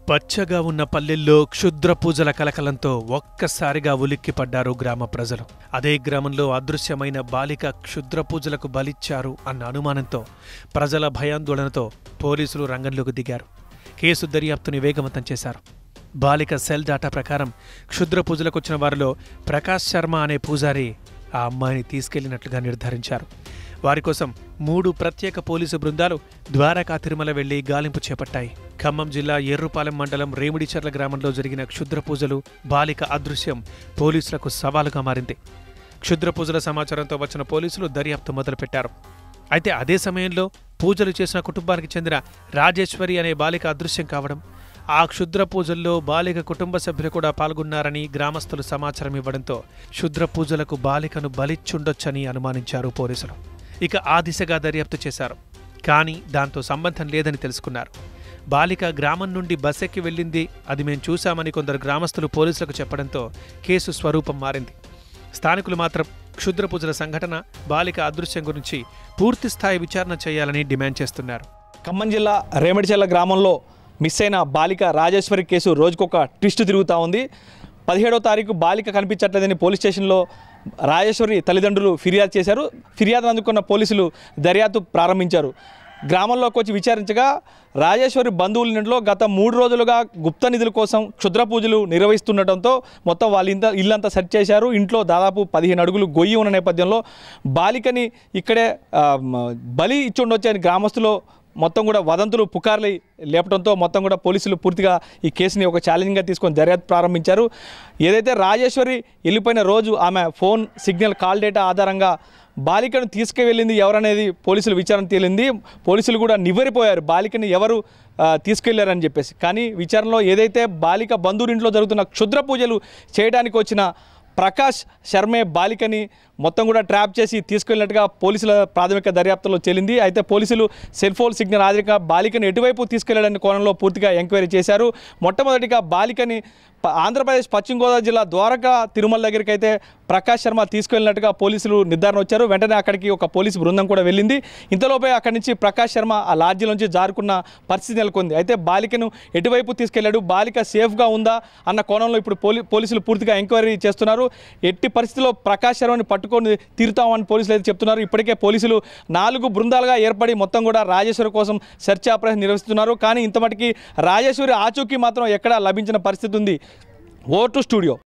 పచ్చగా ఉన్న పల్లెల్లో క్షుద్ర పూజల కలకలంతో ఒక్కసారిగా ఉలిక్కిపడ్డారు గ్రామ ప్రజలు అదే గ్రామంలో అదృశ్యమైన బాలిక క్షుద్ర పూజలకు బలిచ్చారు అన్న అనుమానంతో ప్రజల భయాందోళనతో పోలీసులు రంగంలోకి దిగారు కేసు దర్యాప్తుని వేగవంతం చేశారు బాలిక సెల్ డాటా ప్రకారం క్షుద్ర పూజలకొచ్చిన వారిలో ప్రకాష్ శర్మ అనే పూజారి ఆ అమ్మాయిని తీసుకెళ్లినట్లుగా నిర్ధారించారు వారి కోసం మూడు ప్రత్యేక పోలీసు బృందాలు ద్వారకా తిరుమల వెళ్లి గాలింపు చేపట్టాయి ఖమ్మం జిల్లా ఎర్రుపాలెం మండలం రేమిడిచర్ల గ్రామంలో జరిగిన క్షుద్ర పూజలు బాలిక అదృశ్యం పోలీసులకు సవాలుగా మారింది క్షుద్ర పూజల సమాచారంతో వచ్చిన పోలీసులు దర్యాప్తు మొదలుపెట్టారు అయితే అదే సమయంలో పూజలు చేసిన కుటుంబానికి చెందిన రాజేశ్వరి అనే బాలిక అదృశ్యం కావడం ఆ క్షుద్ర పూజల్లో బాలిక కుటుంబ సభ్యులు కూడా పాల్గొన్నారని గ్రామస్తులు సమాచారం ఇవ్వడంతో క్షుద్ర పూజలకు బాలికను బలిచ్చుండొచ్చని అనుమానించారు పోలీసులు ఇక ఆ దిశగా దర్యాప్తు చేశారు కానీ దాంతో సంబంధం లేదని తెలుసుకున్నారు బాలిక గ్రామం నుండి బస్సెక్కి వెళ్ళింది అది మేం చూశామని కొందరు గ్రామస్తులు పోలీసులకు చెప్పడంతో కేసు స్వరూపం మారింది స్థానికులు మాత్రం క్షుద్ర పూజల సంఘటన బాలిక అదృశ్యం గురించి పూర్తి స్థాయి విచారణ చేయాలని డిమాండ్ చేస్తున్నారు ఖమ్మం జిల్లా రేమడిచెల్ల గ్రామంలో మిస్ అయిన బాలిక రాజేశ్వరి కేసు రోజుకొక ట్విస్ట్ తిరుగుతూ ఉంది పదిహేడో తారీఖు బాలిక కనిపించట్లేదని పోలీస్ స్టేషన్లో రాజేశ్వరి తల్లిదండ్రులు ఫిర్యాదు చేశారు ఫిర్యాదును అందుకున్న పోలీసులు దర్యాప్తు ప్రారంభించారు గ్రామంలోకి వచ్చి విచారించగా రాజేశ్వరి బంధువుల ఇంట్లో గత మూడు రోజులుగా గుప్త నిధుల కోసం క్షుద్ర పూజలు నిర్వహిస్తుండటంతో మొత్తం వాళ్ళ ఇంత ఇల్లంతా సెర్చ్ చేశారు ఇంట్లో దాదాపు పదిహేను అడుగులు గొయ్యి ఉన్న నేపథ్యంలో బాలికని ఇక్కడే ఆ, మ- బలి ఇచ్చి ఉండొచ్చు అని గ్రామస్తులు మొత్తం కూడా వదంతులు పుకార్లు లేపడంతో మొత్తం కూడా పోలీసులు పూర్తిగా ఈ కేసుని ఒక ఛాలెంజ్గా తీసుకొని దర్యాప్తు ప్రారంభించారు ఏదైతే రాజేశ్వరి వెళ్ళిపోయిన రోజు ఆమె ఫోన్ సిగ్నల్ కాల్ డేటా ఆధారంగా బాలికను తీసుకువెళ్ళింది ఎవరనేది పోలీసులు విచారణ తేలింది పోలీసులు కూడా నివ్వెరిపోయారు బాలికని ఎవరు ఆ, తీసుకెళ్లారని చెప్పేసి కానీ విచారణలో ఏదైతే బాలిక బంధువురింట్లో జరుగుతున్న క్షుద్ర పూజలు చేయడానికి వచ్చిన ప్రకాష్ శర్మే బాలికని మొత్తం కూడా ట్రాప్ చేసి తీసుకెళ్ళినట్టుగా పోలీసుల ప్రాథమిక దర్యాప్తులో తేలింది అయితే పోలీసులు సెల్ ఫోన్ సిగ్నల్ ఆధారిగా బాలికని ఎటువైపు తీసుకెళ్లడానికి కోణంలో పూర్తిగా ఎంక్వైరీ చేశారు మొట్టమొదటిగా బాలికని ప- ఆంధ్రప్రదేశ్ పశ్చిమ గోదావరి జిల్లా ద్వారకా తిరుమల దగ్గరికి అయితే ప్రకాష్ శర్మ తీసుకెళ్ళినట్టుగా పోలీసులు నిర్ధారణ వచ్చారు వెంటనే అక్కడికి ఒక పోలీసు బృందం కూడా వెళ్ళింది ఇంతలోపే అక్కడి నుంచి ప్రకాష్ శర్మ ఆ లాడ్జిలోంచి జారుకున్న పరిస్థితి నెలకొంది అయితే బాలికను ఎటువైపు తీసుకెళ్లాడు బాలిక సేఫ్గా ఉందా అన్న కోణంలో ఇప్పుడు పోలీ పోలీసులు పూర్తిగా ఎంక్వైరీ చేస్తున్నారు ఎట్టి పరిస్థితిలో ప్రకాష్ శర్మని పట్టుకొని తీరుతామని పోలీసులు అయితే చెప్తున్నారు ఇప్పటికే పోలీసులు నాలుగు బృందాలుగా ఏర్పడి మొత్తం కూడా రాజేశ్వరి కోసం సెర్చ్ ఆపరేషన్ నిర్వహిస్తున్నారు కానీ ఇంత మటుకి రాజేశ్వరి ఆచూకీ మాత్రం ఎక్కడా లభించిన పరిస్థితి ఉంది ఓ టు స్టూడియో